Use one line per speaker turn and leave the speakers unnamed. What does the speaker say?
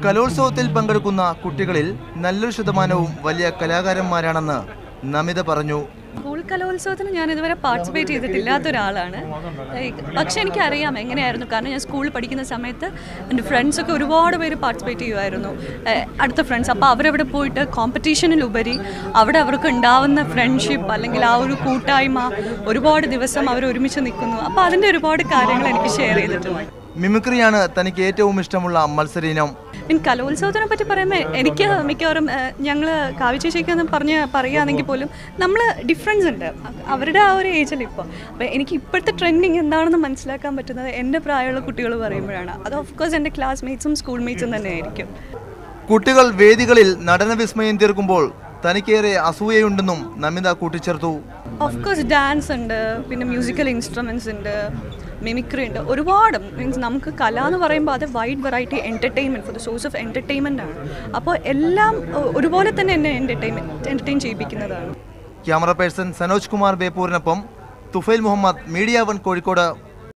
കലോത്സവത്തിൽ പങ്കെടുക്കുന്ന കുട്ടികളിൽ നല്ലൊരു ശതമാനവും വലിയ കലാകാരന്മാരാണെന്ന് നമിത പറഞ്ഞു
സ്കൂൾ കലോത്സവത്തിന് ഞാൻ ഇതുവരെ പാർട്ടിസിപ്പേറ്റ് ചെയ്തിട്ടില്ലാത്ത ഒരാളാണ് Like, പക്ഷെ എനിക്കറിയാം എങ്ങനെയായിരുന്നു കാരണം ഞാൻ സ്കൂളിൽ പഠിക്കുന്ന സമയത്ത് എൻ്റെ ഫ്രണ്ട്സൊക്കെ ഒരുപാട് പേര് പാർട്ടിസിപ്പേറ്റ് ചെയ്യുമായിരുന്നു ഏഹ്, അടുത്ത ഫ്രണ്ട്സ് അപ്പോൾ അവരവിടെ പോയിട്ട് കോമ്പറ്റീഷനിലുപരി അവിടെ അവർക്ക് ഉണ്ടാവുന്ന ഫ്രണ്ട്ഷിപ്പ് അല്ലെങ്കിൽ ആ ഒരു കൂട്ടായ്മ ഒരുപാട് ദിവസം അവർ ഒരുമിച്ച് നിൽക്കുന്നു അപ്പോൾ അതിൻ്റെ ഒരുപാട് കാര്യങ്ങൾ എനിക്ക് ഷെയർ ചെയ്തിട്ടുണ്ട്
മിമിക്രിയാണ് തനിക്ക് ഏറ്റവും ഇഷ്ടമുള്ള മത്സര ഇനം
പിന്നെ കലോത്സവത്തിനെ പറ്റി പറയുമ്പോൾ എനിക്ക് മിക്കവാറും ഞങ്ങൾ കാവ്യചേച്ചിക്കെന്ന് പറഞ്ഞ് പറയുകയാണെങ്കിൽ പോലും നമ്മൾ ഡിഫറൻസ് ഉണ്ട് അവരുടെ ആ ഒരു ഏജിൽ ഇപ്പോൾ അപ്പോൾ എനിക്ക് ഇപ്പോഴത്തെ ട്രെൻഡിങ് എന്താണെന്ന് മനസ്സിലാക്കാൻ പറ്റുന്നത് എൻ്റെ പ്രായമുള്ള കുട്ടികൾ പറയുമ്പോഴാണ് അത് ഓഫ് കോഴ്സ് എൻ്റെ ക്ലാസ്മേറ്റ്സും സ്കൂൾ മേറ്റ്സും തന്നെ ആയിരിക്കും
കുട്ടികൾ വേദികളിൽ നടന വിസ്മയം തീർക്കുമ്പോൾ തനിക്കേറെ അസൂയയുണ്ടെന്നും നമിത കൂട്ടിച്ചേർത്തു
ഓഫ് കോഴ്സ് ഡാൻസ് ഉണ്ട് പിന്നെ മ്യൂസിക്കൽ ഇൻസ്ട്രുമെൻറ്റ്സ് ഉണ്ട് മിമിക്രി ഉണ്ട് ഒരുപാട് മീൻസ് നമുക്ക് കല എന്ന് പറയുമ്പോൾ അത് wide variety entertainment for the source of entertainment ആണ് അപ്പോൾ എല്ലാം ഒ- ഒരുപോലെ തന്നെ എന്നെ എൻ്റർടൈൻമെൻറ്റ് എൻ്റർടൈൻ ചെയ്യിപ്പിക്കുന്നതാണ്
ക്യാമറ പേഴ്സൺ സനോജ് കുമാർ ബേപ്പൂരിനൊപ്പം തുഫൈൽ മുഹമ്മദ് മീഡിയ വൺ കോഴിക്കോട്